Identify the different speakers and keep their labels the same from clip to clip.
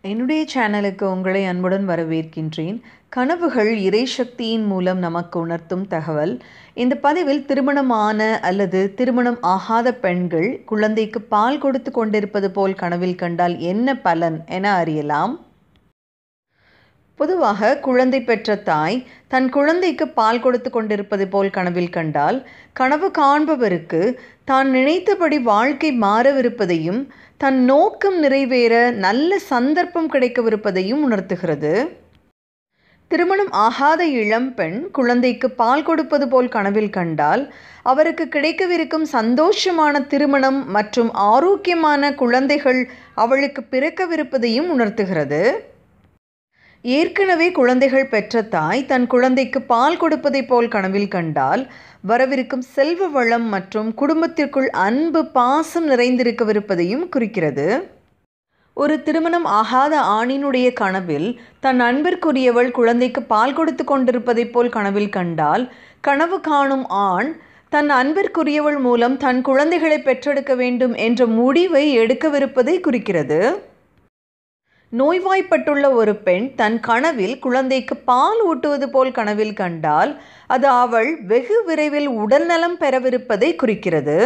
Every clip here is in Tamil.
Speaker 1: என்னுடைய சேனலுக்கு உங்களை அன்புடன் வரவேற்கின்றேன் கனவுகள் இறைசக்தியின் மூலம் நமக்கு உணர்த்தும் தகவல் இந்த பதிவில் திருமணமான அல்லது திருமணம் ஆகாத பெண்கள் குழந்தைக்கு பால் கொடுத்து கொண்டிருப்பது போல் கனவில் கண்டால் என்ன பலன் என அறியலாம் பொதுவாக குழந்தை பெற்ற தாய் தன் குழந்தைக்கு பால் கொடுத்து கொண்டிருப்பது போல் கனவில் கண்டால் கனவு காண்பவருக்கு தான் நினைத்தபடி வாழ்க்கை மாறவிருப்பதையும் தன் நோக்கம் நிறைவேற நல்ல சந்தர்ப்பம் கிடைக்கவிருப்பதையும் உணர்த்துகிறது திருமணம் ஆகாத இளம்பெண் குழந்தைக்கு பால் கொடுப்பது போல் கனவில் கண்டால் அவருக்கு கிடைக்கவிருக்கும் சந்தோஷமான திருமணம் மற்றும் ஆரோக்கியமான குழந்தைகள் அவளுக்கு பிறக்கவிருப்பதையும் உணர்த்துகிறது ஏற்கனவே குழந்தைகள் பெற்ற தாய் தன் குழந்தைக்கு பால் கொடுப்பதைப் போல் கனவில் கண்டால் வரவிருக்கும் செல்வ வளம் மற்றும் குடும்பத்திற்குள் அன்பு பாசம் நிறைந்திருக்கவிருப்பதையும் குறிக்கிறது ஒரு திருமணம் ஆகாத ஆணினுடைய கனவில் தன் அன்பிற்குரியவள் குழந்தைக்கு பால் கொடுத்து கொண்டிருப்பதைப் போல் கனவில் கண்டால் கனவு காணும் ஆண் தன் அன்பிற்குரியவள் மூலம் தன் குழந்தைகளை பெற்றெடுக்க வேண்டும் என்ற முடிவை எடுக்கவிருப்பதை குறிக்கிறது நோய்வாய்ப்பட்டுள்ள ஒரு பெண் தன் கனவில் குழந்தைக்கு பால் ஊட்டுவது போல் கனவில் கண்டால் அது அவள் வெகு விரைவில் உடல்நலம் பெறவிருப்பதை குறிக்கிறது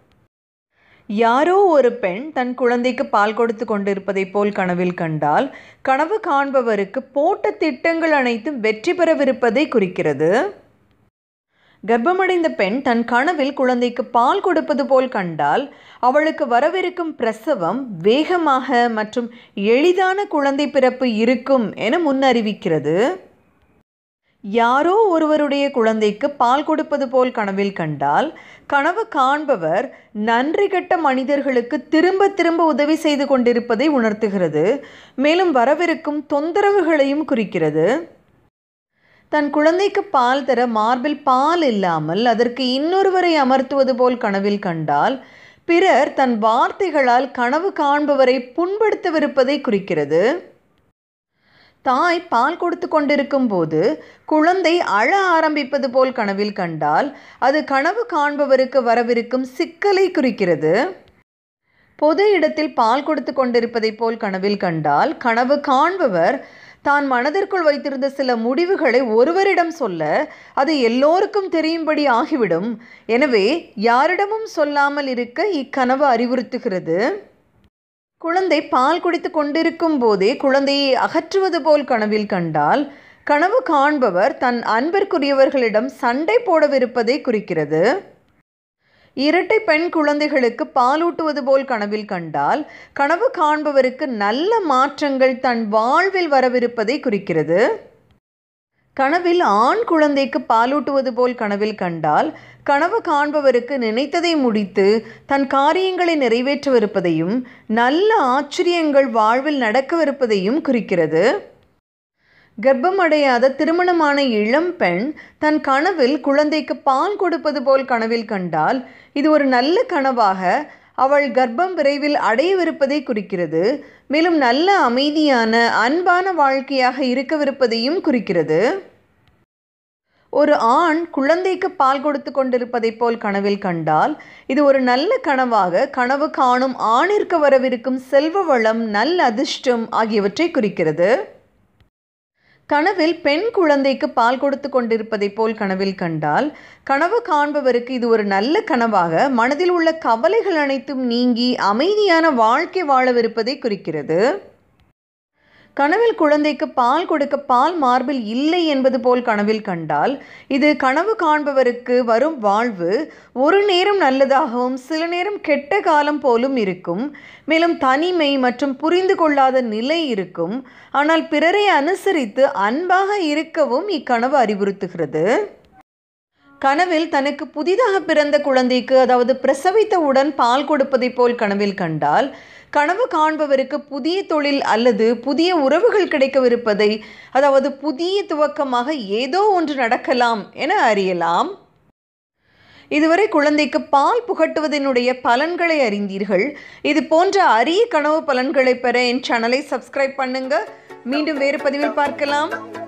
Speaker 1: யாரோ ஒரு பெண் தன் குழந்தைக்கு பால் கொடுத்து கொண்டிருப்பதைப் போல் கனவில் கண்டால் கனவு காண்பவருக்கு போட்ட திட்டங்கள் அனைத்தும் வெற்றி பெறவிருப்பதை குறிக்கிறது கர்ப்பமடைந்த பெண் தன் கனவில் குழந்தைக்கு பால் கொடுப்பது போல் கண்டால் அவளுக்கு வரவிருக்கும் பிரசவம் வேகமாக மற்றும் எளிதான குழந்தை பிறப்பு இருக்கும் என முன்னறிவிக்கிறது யாரோ ஒருவருடைய குழந்தைக்கு பால் கொடுப்பது போல் கனவில் கண்டால் கனவு காண்பவர் நன்றி கட்ட மனிதர்களுக்கு திரும்ப திரும்ப உதவி செய்து கொண்டிருப்பதை உணர்த்துகிறது மேலும் வரவிருக்கும் தொந்தரவுகளையும் குறிக்கிறது தன் குழந்தைக்கு பால் தர மார்பில் பால் இல்லாமல் அதற்கு இன்னொருவரை அமர்த்துவது போல் கனவில் கண்டால் பிறர் தன் வார்த்தைகளால் கனவு காண்பவரை புண்படுத்தவிருப்பதை குறிக்கிறது தாய் பால் கொடுத்து கொண்டிருக்கும் போது குழந்தை அழ ஆரம்பிப்பது போல் கனவில் கண்டால் அது கனவு காண்பவருக்கு வரவிருக்கும் சிக்கலை குறிக்கிறது பொது இடத்தில் பால் கொடுத்து கொண்டிருப்பதைப் போல் கனவில் கண்டால் கனவு காண்பவர் தான் மனதிற்குள் வைத்திருந்த சில முடிவுகளை ஒருவரிடம் சொல்ல அது எல்லோருக்கும் தெரியும்படி ஆகிவிடும் எனவே யாரிடமும் சொல்லாமல் இருக்க இக்கனவு அறிவுறுத்துகிறது குழந்தை பால் குடித்து கொண்டிருக்கும் போதே குழந்தையை அகற்றுவது போல் கனவில் கண்டால் கனவு காண்பவர் தன் அன்பிற்குரியவர்களிடம் சண்டை போடவிருப்பதை குறிக்கிறது இரட்டை பெண் குழந்தைகளுக்கு பாலூட்டுவது போல் கனவில் கண்டால் கனவு காண்பவருக்கு நல்ல மாற்றங்கள் தன் வாழ்வில் வரவிருப்பதை குறிக்கிறது கனவில் ஆண் குழந்தைக்கு பாலூட்டுவது போல் கனவில் கண்டால் கனவு காண்பவருக்கு நினைத்ததை முடித்து தன் காரியங்களை நிறைவேற்றவிருப்பதையும் நல்ல ஆச்சரியங்கள் வாழ்வில் நடக்கவிருப்பதையும் குறிக்கிறது கர்ப்பமடையாத திருமணமான இளம் பெண் தன் கனவில் குழந்தைக்கு பால் கொடுப்பது போல் கனவில் கண்டால் இது ஒரு நல்ல கனவாக அவள் கர்ப்பம் விரைவில் அடையவிருப்பதை குறிக்கிறது மேலும் நல்ல அமைதியான அன்பான வாழ்க்கையாக இருக்கவிருப்பதையும் குறிக்கிறது ஒரு ஆண் குழந்தைக்கு பால் கொடுத்து கொண்டிருப்பதைப் போல் கனவில் கண்டால் இது ஒரு நல்ல கனவாக கனவு காணும் ஆணிற்கு வரவிருக்கும் செல்வ வளம் நல்ல அதிர்ஷ்டம் ஆகியவற்றை குறிக்கிறது கனவில் பெண் குழந்தைக்கு பால் கொடுத்து கொண்டிருப்பதைப் போல் கனவில் கண்டால் கனவு காண்பவருக்கு இது ஒரு நல்ல கனவாக மனதில் உள்ள கவலைகள் அனைத்தும் நீங்கி அமைதியான வாழ்க்கை வாழவிருப்பதை குறிக்கிறது கனவில் குழந்தைக்கு பால் கொடுக்க பால் மார்பில் இல்லை என்பது போல் கனவில் கண்டால் இது கனவு காண்பவருக்கு வரும் வாழ்வு ஒரு நேரம் நல்லதாகவும் சில நேரம் கெட்ட காலம் போலும் இருக்கும் மேலும் தனிமை மற்றும் புரிந்து கொள்ளாத நிலை இருக்கும் ஆனால் பிறரை அனுசரித்து அன்பாக இருக்கவும் இக்கனவு அறிவுறுத்துகிறது கனவில் தனக்கு புதிதாக பிறந்த குழந்தைக்கு அதாவது பிரசவித்தவுடன் பால் கொடுப்பதைப் போல் கனவில் கண்டால் கனவு காண்பவருக்கு புதிய தொழில் அல்லது புதிய உறவுகள் கிடைக்கவிருப்பதை அதாவது புதிய துவக்கமாக ஏதோ ஒன்று நடக்கலாம் என அறியலாம் இதுவரை குழந்தைக்கு பால் புகட்டுவதனுடைய பலன்களை அறிந்தீர்கள் இது போன்ற அரிய கனவு பலன்களை பெற என் சேனலை சப்ஸ்கிரைப் பண்ணுங்க மீண்டும் வேறு பதிவில் பார்க்கலாம்